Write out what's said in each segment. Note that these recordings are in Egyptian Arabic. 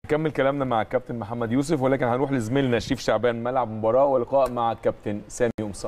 نكمل كلامنا مع الكابتن محمد يوسف ولكن هنروح لزميلنا شريف شعبان ملعب مباراه ولقاء مع الكابتن سامي قمصان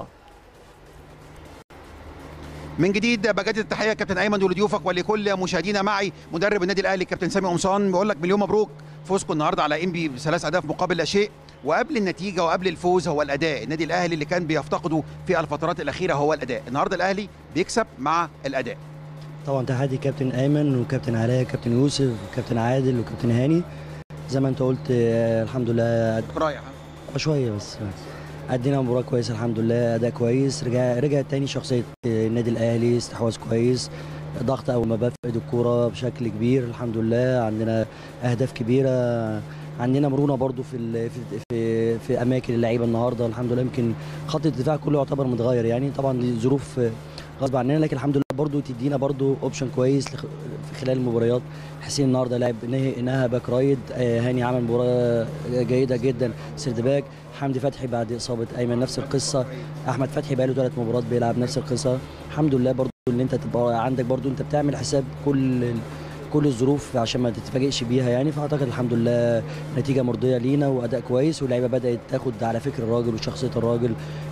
من جديد بجدد التحيه كابتن ايمن ولضيوفك ولكل مشاهدينا معي مدرب النادي الاهلي كابتن سامي قمصان بقول لك مليون مبروك فوزكم النهارده على انبي بثلاث اهداف مقابل لا شيء وقبل النتيجه وقبل الفوز هو الاداء النادي الاهلي اللي كان بيفتقده في الفترات الاخيره هو الاداء النهارده الاهلي بيكسب مع الاداء طبعا تحياتي كابتن ايمن وكابتن علاء كابتن يوسف وكابتن عادل وكابتن هاني زي ما انت قلت آه، الحمد لله رايح شويه بس ادينا مباراه كويسه الحمد لله اداء كويس رجع رجع تاني شخصيه النادي الاهلي استحواذ كويس ضغط اول ما بفقد الكوره بشكل كبير الحمد لله عندنا اهداف كبيره عندنا مرونه برضو في ال- في في, في اماكن اللعيبه النهارده الحمد لله يمكن خط الدفاع كله يعتبر متغير يعني طبعا دي ظروف غصب عننا لكن الحمد لله برضو تدينا برضو اوبشن كويس لخ- في خلال المباريات حسين النهارده لعب نهي انها باك رايد آه، هاني عمل مباراه جيده جدا سيرد باك حمدي فتحي بعد اصابه ايمن نفس القصه احمد فتحي بقى له ثلاث مباريات بيلعب نفس القصه الحمد لله برضو ان انت تبقى عندك برضو انت بتعمل حساب كل كل الظروف عشان ما تتفاجئش بيها يعني فاعتقد الحمد لله نتيجه مرضيه لينا واداء كويس واللعيبه بدات تاخد على فكر الراجل وشخصيه الراجل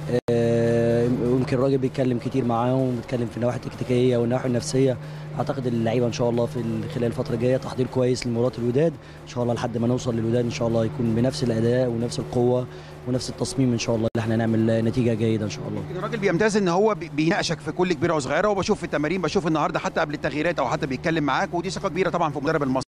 آه، يمكن الراجل بيتكلم كتير معاهم بيتكلم في النواحي التكتيكيه والنواحي النفسيه اعتقد اللعيبه ان شاء الله في ال- خلال الفتره الجايه تحضير كويس لمباراه الوداد ان شاء الله لحد ما نوصل للوداد ان شاء الله يكون بنفس الاداء ونفس القوه ونفس التصميم ان شاء الله اللي احنا نعمل نتيجه جيده ان شاء الله الراجل بيمتاز ان هو بي- بيناقشك في كل كبيره وصغيره وبشوف في التمارين بشوف النهارده حتى قبل التغييرات او حتى بيتكلم معاك ودي ثقه كبيره طبعا في المدرب المصري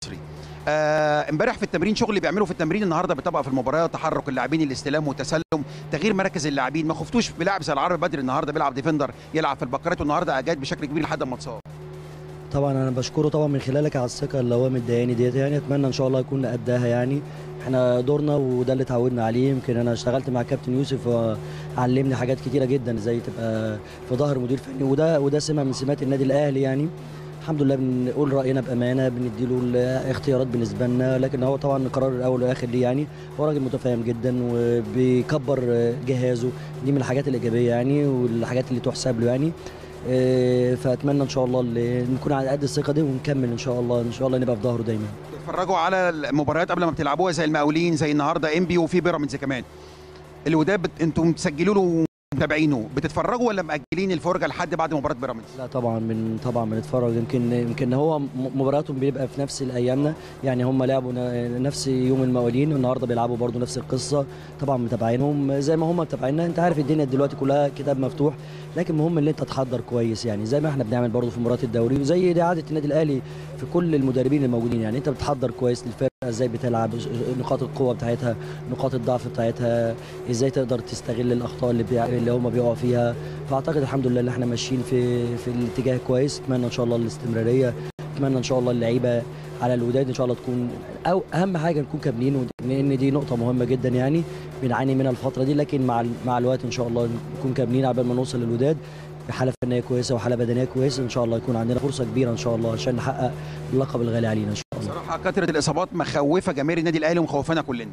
آه، امبارح في التمرين شغل اللي بيعمله في التمرين النهارده بيطبق في المباريات تحرك اللاعبين الاستلام والتسلم تغيير مراكز اللاعبين ما خفتوش بلاعب زي العربي بدري النهارده بيلعب ديفندر يلعب في البكرات والنهارده اجاد بشكل كبير لحد ما اتصاب طبعا انا بشكره طبعا من خلالك على الثقه اللي هو مدياني ديت يعني اتمنى ان شاء الله يكون قدها يعني احنا دورنا وده اللي اتعودنا عليه يمكن انا اشتغلت مع كابتن يوسف وعلمني حاجات كتيره جدا ازاي تبقى في ظهر مدير فني وده وده سمه من سمات النادي الاهلي يعني الحمد لله بنقول راينا بامانه بنديله الاختيارات بالنسبه لنا لكن هو طبعا القرار الاول والاخر ليه يعني هو راجل متفاهم جدا وبيكبر جهازه دي من الحاجات الايجابيه يعني والحاجات اللي تحسب له يعني إيه، فاتمنى ان شاء الله اللي نكون على قد الثقه دي ونكمل ان شاء الله ان شاء الله نبقى في ظهره دايما تتفرجوا على المباريات قبل ما بتلعبوها زي المقاولين زي النهارده انبي وفي بيراميدز كمان الوداد بت... انتوا مسجلوا له ومتابعينه بتتفرجوا ولا مأجلين الفرجه لحد بعد مباراه بيراميدز لا طبعا من طبعا بنتفرج يمكن يمكن هو م- مباراتهم بيبقى في نفس الايامنا يعني هم لعبوا ن- نفس يوم المقاولين والنهارده بيلعبوا برضو نفس القصه طبعا متابعينهم زي ما هم متابعيننا انت عارف الدنيا دلوقتي كلها كتاب مفتوح لكن المهم ان انت تحضر كويس يعني زي ما احنا بنعمل برضو في مباريات الدوري وزي دي عاده النادي الاهلي في كل المدربين الموجودين يعني انت بتحضر كويس للفرقه ازاي بتلعب نقاط القوه بتاعتها نقاط الضعف بتاعتها ازاي تقدر تستغل الاخطاء اللي بيع... اللي هم بيقعوا فيها فاعتقد الحمد لله ان احنا ماشيين في في الاتجاه كويس اتمنى ان شاء الله الاستمراريه اتمنى ان شاء الله اللعيبه على الوداد ان شاء الله تكون او اهم حاجه نكون كاملين ود- لان دي نقطه مهمه جدا يعني بنعاني منها الفتره دي لكن مع ال- مع الوقت ان شاء الله نكون كاملين قبل ما نوصل للوداد بحاله فنيه كويسه وحاله بدنيه كويسه ان شاء الله يكون عندنا فرصه كبيره ان شاء الله عشان نحقق اللقب الغالي علينا ان شاء الله بصراحه كثره الاصابات مخوفه جماهير النادي الاهلي ومخوفانا كلنا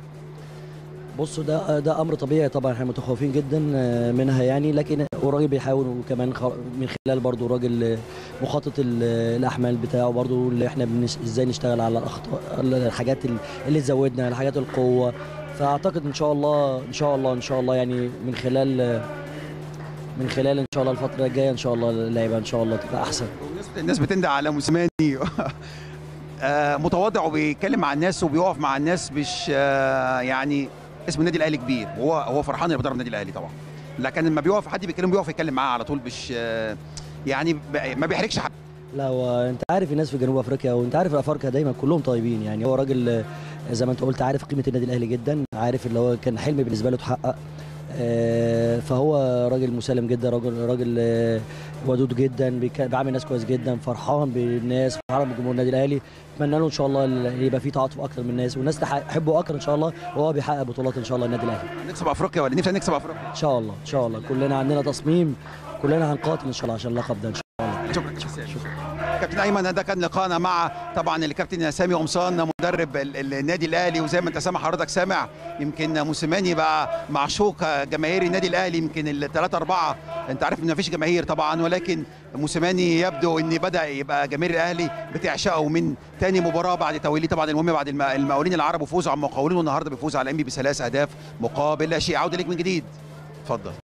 بصوا ده ده امر طبيعي طبعا احنا متخوفين جدا آه، منها يعني لكن الراجل بيحاول وكمان خ- من خلال برضو الراجل آه، مخطط ال- الاحمال بتاعه برضو اللي احنا بنش ازاي نشتغل على الاخطاء الحاجات ال- اللي تزودنا الحاجات القوه فاعتقد ان شاء الله ان شاء الله ان شاء الله يعني من خلال آه، من خلال ان شاء الله الفتره الجايه ان شاء الله اللعيبه ان شاء الله تبقى احسن الناس بتندع على موسيماني آه، متواضع وبيتكلم مع الناس وبيقف مع الناس مش آه، يعني اسم النادي الاهلي كبير وهو هو فرحان انه بيدرب النادي الاهلي طبعا لكن لما بيقف حد بيتكلم بيقف يتكلم معاه على طول مش آه، يعني ب- ما بيحرجش حد لا وانت عارف الناس في جنوب افريقيا وانت عارف الافارقه دايما كلهم طيبين يعني هو راجل آه، زي ما انت قلت عارف قيمه النادي الاهلي جدا عارف اللي هو كان حلم بالنسبه له اتحقق آه، فهو راجل مسالم جدا راجل راجل آه، ودود جدا بيك- بيعامل الناس كويس جدا فرحان بالناس فرحان بجمهور النادي الاهلي اتمنى له ان شاء الله ال- يبقى فيه تعاطف اكتر من الناس والناس تح- تحبه اكتر ان شاء الله وهو بيحقق بطولات ان شاء الله النادي الاهلي نكسب افريقيا ولا نفسنا نكسب افريقيا ان شاء الله ان شاء الله كلنا عندنا تصميم كلنا هنقاتل ان شاء الله عشان اللقب ده ان شاء الله شكرا شكرا كابتن ايمن ده كان لقاءنا مع طبعا الكابتن سامي قمصان مدرب ال- ال- النادي الاهلي وزي ما انت سامع حضرتك سامع يمكن موسيماني بقى معشوق جماهير النادي الاهلي يمكن الثلاثه اربعه انت عارف ان مفيش جماهير طبعا ولكن موسيماني يبدو ان بدا يبقى جماهير الاهلي بتعشقه من تاني مباراه بعد توليه طبعا المهم بعد الم- المقاولين العرب وفوزوا على المقاولين والنهارده بيفوز على انبي بثلاث اهداف مقابل لا شيء عوده ليك من جديد اتفضل